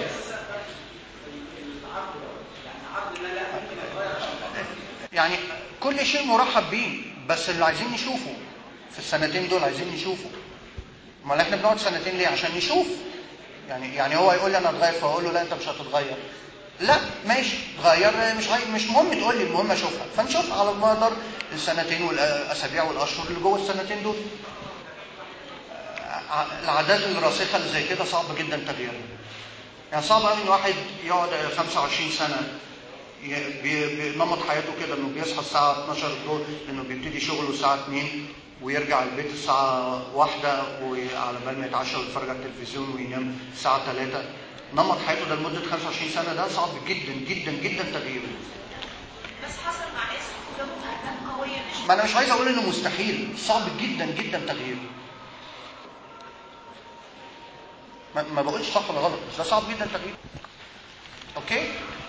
يعني كل شيء مرحب بيه بس اللي عايزين نشوفه في السنتين دول عايزين نشوفه امال احنا بنقعد سنتين ليه عشان نشوف يعني يعني هو يقول لي انا اتغير فاقول له لا انت مش هتتغير لا ماشي اتغير مش غير مش مهم تقول لي المهم اشوفها فنشوف على مدار السنتين والاسابيع والاشهر اللي جوه السنتين دول آه، العادات الراسخه اللي زي كده صعب جدا تغييرها يعني صعب قوي ان واحد يقعد 25 سنه ي- بي- بنمط حياته كده انه بيصحى الساعه 12 الظهر انه بيبتدي شغله الساعه 2 ويرجع البيت الساعه 1 وعلى بال ما يتعشى ويتفرج على التلفزيون وينام الساعه 3 نمط حياته ده لمده 25 سنه ده صعب جدا جدا جدا تغييره بس حصل مع ناس قدامهم اهداف قويه مش ما انا مش عايز اقول انه مستحيل صعب جدا جدا تغييره ما, ما بقولش صح ولا غلط بس ده صعب جدا تغييره اوكي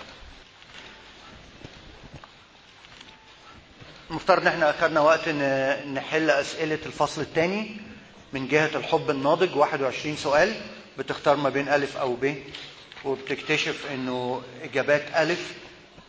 المفترض ان احنا اخذنا وقت ن- نحل اسئله الفصل الثاني من جهه الحب الناضج 21 سؤال بتختار ما بين الف او ب وبتكتشف انه اجابات الف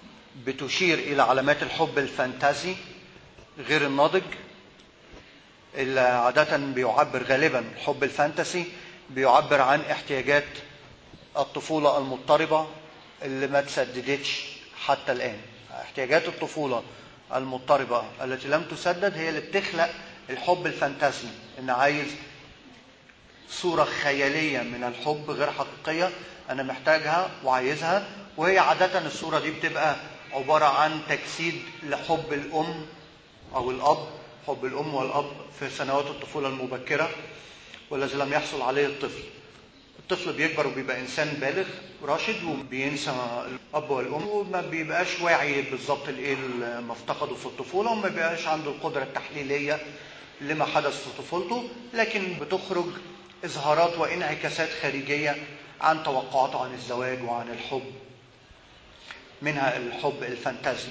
بتشير الى علامات الحب الفانتازي غير الناضج اللي عادة بيعبر غالبا الحب الفانتسي بيعبر عن احتياجات الطفولة المضطربة اللي ما تسددتش حتى الآن احتياجات الطفولة المضطربة التي لم تسدد هي اللي بتخلق الحب الفانتازي ان عايز صورة خيالية من الحب غير حقيقية أنا محتاجها وعايزها وهي عادة الصورة دي بتبقى عبارة عن تجسيد لحب الأم أو الأب حب الأم والأب في سنوات الطفولة المبكرة والذي لم يحصل عليه الطفل الطفل بيكبر وبيبقى إنسان بالغ راشد وبينسى الأب والأم وما بيبقاش واعي بالظبط الإيه اللي افتقده في الطفولة وما بيبقاش عنده القدرة التحليلية لما حدث في طفولته لكن بتخرج إظهارات وانعكاسات خارجية عن توقعاته عن الزواج وعن الحب منها الحب الفانتازي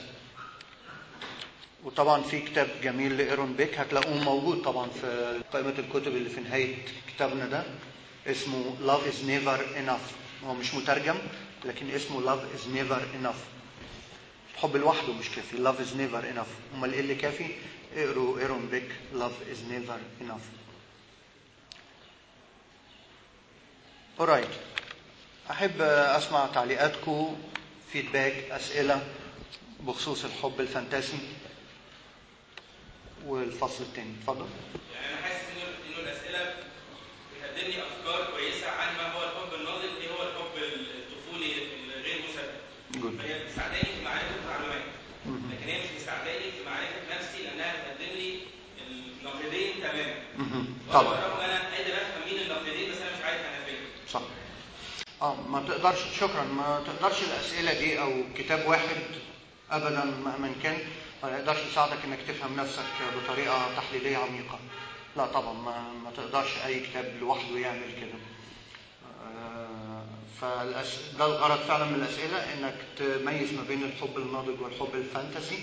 وطبعا في كتاب جميل لإيرون بيك هتلاقوه موجود طبعا في قائمة الكتب اللي في نهاية كتابنا ده اسمه Love is never enough هو مش مترجم لكن اسمه Love is never enough الحب لوحده مش كافي Love is never enough امال ايه اللي كافي اقروا ايرون بيك Love is never enough alright احب اسمع تعليقاتكم فيدباك اسئله بخصوص الحب الفانتاسي والفصل الثاني اتفضل يعني انا حاسس انه انه الاسئله بتقدم لي افكار كويسه عن ما هو الحب الناضج ايه هو الحب الطفولي الغير مسدد جود فهي بتساعدني في معرفه المعلومات لكن هي مش بتساعدني في معرفه نفسي لانها بتقدم لي النقيضين تماما طبعا برغم ان انا قادر افهم مين النقيضين بس انا مش عارف انا فين صح اه ما تقدرش شكرا ما تقدرش الاسئله دي او كتاب واحد ابدا مهما كان ما يقدرش يساعدك انك تفهم نفسك بطريقه تحليليه عميقه لا طبعا ما, ما تقدرش اي كتاب لوحده يعمل كده آه، فالأس... ده الغرض فعلا من الاسئله انك تميز ما بين الحب الناضج والحب الفانتسي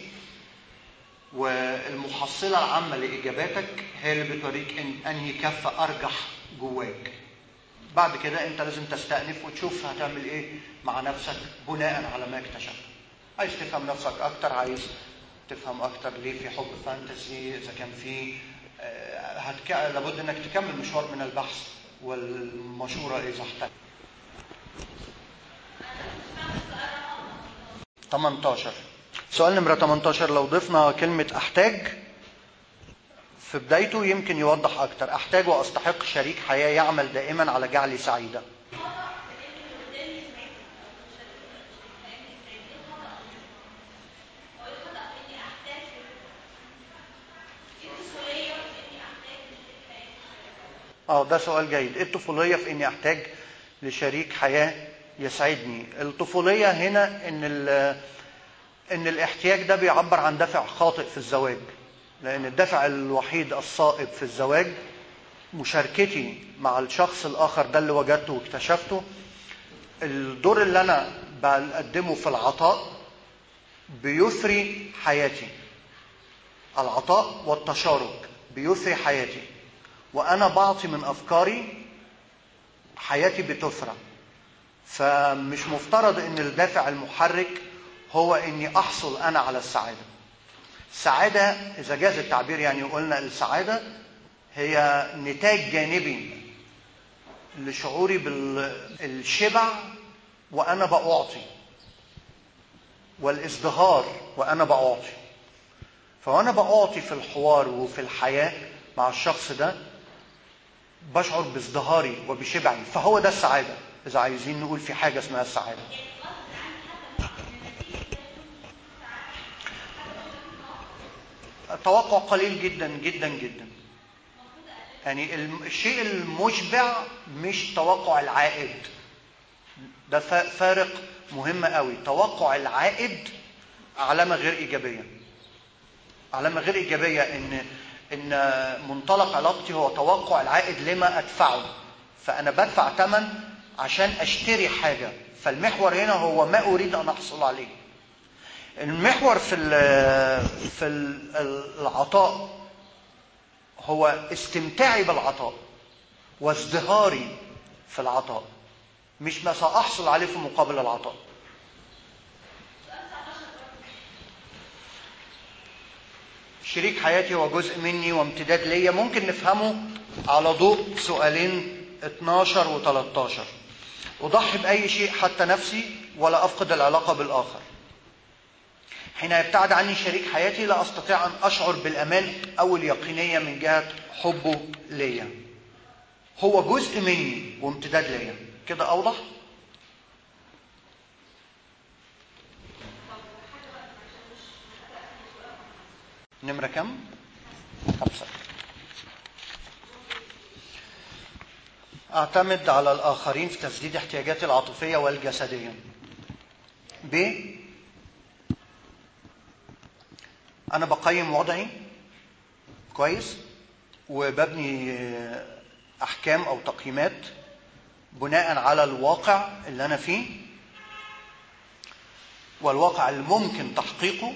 والمحصله العامه لاجاباتك هي اللي بتوريك إن انهي كفه ارجح جواك بعد كده انت لازم تستأنف وتشوف هتعمل ايه مع نفسك بناء على ما اكتشفت عايز تفهم نفسك اكتر عايز تفهم اكتر ليه في حب فانتسي اذا كان في آه، هتك... لابد انك تكمل مشوار من البحث والمشورة اذا احتاج 18 سؤال نمرة 18 لو ضفنا كلمة احتاج في بدايته يمكن يوضح اكتر احتاج واستحق شريك حياة يعمل دائما على جعلي سعيدا اه ده سؤال جيد ايه الطفوليه في اني احتاج لشريك حياه يسعدني الطفوليه هنا ان ال- ان الاحتياج ده بيعبر عن دافع خاطئ في الزواج لان الدافع الوحيد الصائب في الزواج مشاركتي مع الشخص الاخر ده اللي وجدته واكتشفته الدور اللي انا بقدمه في العطاء بيثري حياتي العطاء والتشارك بيثري حياتي وانا بعطي من افكاري حياتي بتثرى فمش مفترض ان الدافع المحرك هو اني احصل انا على السعاده السعاده اذا جاز التعبير يعني قلنا السعاده هي نتاج جانبي لشعوري بالشبع وانا باعطي والازدهار وانا باعطي فوانا باعطي في الحوار وفي الحياه مع الشخص ده بشعر بازدهاري وبشبعي فهو ده السعاده اذا عايزين نقول في حاجه اسمها السعاده التوقع قليل جدا جدا جدا يعني الم- الشيء المشبع مش توقع العائد ده فا- فارق مهم قوي توقع العائد علامه غير ايجابيه علامه غير ايجابيه ان ان منطلق علاقتي هو توقع العائد لما ادفعه فانا بدفع ثمن عشان اشتري حاجه فالمحور هنا هو ما اريد ان احصل عليه المحور في ال في ال- العطاء هو استمتاعي بالعطاء وازدهاري في العطاء مش ما ساحصل عليه في مقابل العطاء شريك حياتي هو جزء مني وامتداد ليا ممكن نفهمه على ضوء سؤالين 12 و13 أضحي بأي شيء حتى نفسي ولا أفقد العلاقة بالآخر حين يبتعد عني شريك حياتي لا أستطيع أن أشعر بالأمان أو اليقينية من جهة حبه ليا هو جزء مني وامتداد ليا كده أوضح؟ نمرة كم؟ خمسة أعتمد على الآخرين في تسديد احتياجاتي العاطفية والجسدية ب أنا بقيم وضعي كويس وببني أحكام أو تقييمات بناء على الواقع اللي أنا فيه والواقع الممكن تحقيقه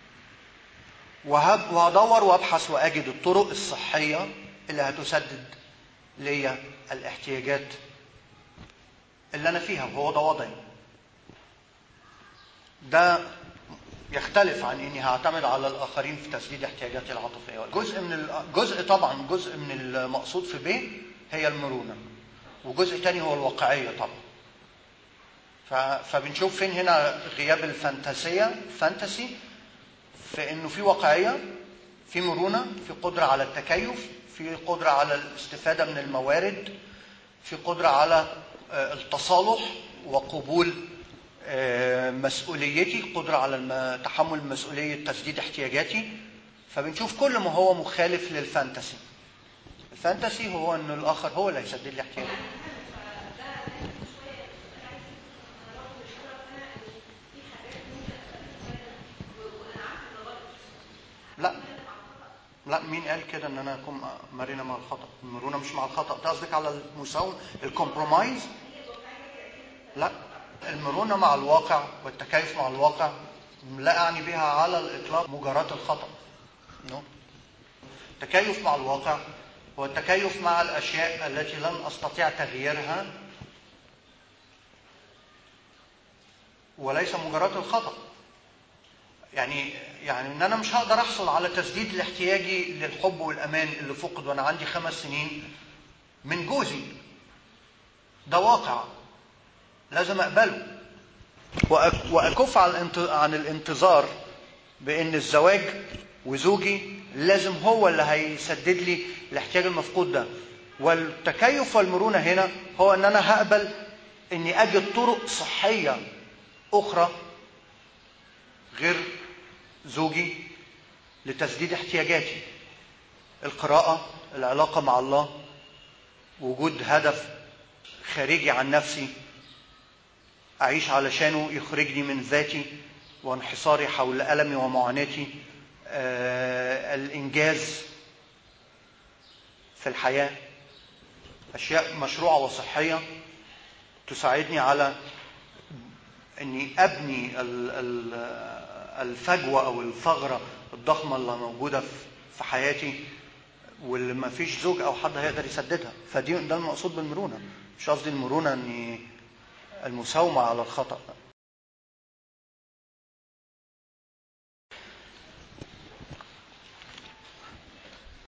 وهب- وهدور وابحث واجد الطرق الصحيه اللي هتسدد ليا الاحتياجات اللي انا فيها وهو ده وضعي ده يختلف عن اني هعتمد على الاخرين في تسديد احتياجاتي العاطفيه جزء من ال- جزء طبعا جزء من المقصود في ب هي المرونه وجزء تاني هو الواقعيه طبعا ف- فبنشوف فين هنا غياب الفانتاسيه فانتسي في انه في واقعيه في مرونه في قدره على التكيف في قدره على الاستفاده من الموارد في قدره على آه، التصالح وقبول آه، مسؤوليتي قدره على الم- تحمل مسؤوليه تسديد احتياجاتي فبنشوف كل ما هو مخالف للفانتسي الفانتسي هو ان الاخر هو اللي هيسدد لي احتياجاتي لا لا مين قال كده ان انا اكون مرنه مع الخطا المرونه مش مع الخطا ده قصدك على المساومه الكومبرومايز لا المرونه مع الواقع والتكيف مع الواقع لا اعني بها على الاطلاق مجاراه الخطا no. التكيف مع الواقع هو التكيف مع الاشياء التي لن استطيع تغييرها وليس مجرد الخطأ يعني يعني ان انا مش هقدر احصل على تسديد لاحتياجي للحب والامان اللي فقد وانا عندي خمس سنين من جوزي ده واقع لازم اقبله وأك- واكف عن الانت- عن الانتظار بان الزواج وزوجي لازم هو اللي هيسدد لي الاحتياج المفقود ده والتكيف والمرونه هنا هو ان انا هقبل اني اجد طرق صحيه اخرى غير زوجي لتسديد احتياجاتي القراءة العلاقة مع الله وجود هدف خارجي عن نفسي أعيش علشانه يخرجني من ذاتي وانحصاري حول ألمي ومعاناتي آه الإنجاز في الحياة أشياء مشروعة وصحية تساعدني على اني ابني ال- ال- الفجوه او الثغره الضخمه اللي موجوده في- في حياتي واللي ما فيش زوج او حد هيقدر يسددها فدي ده المقصود بالمرونه مش قصدي المرونه اني المساومه على الخطا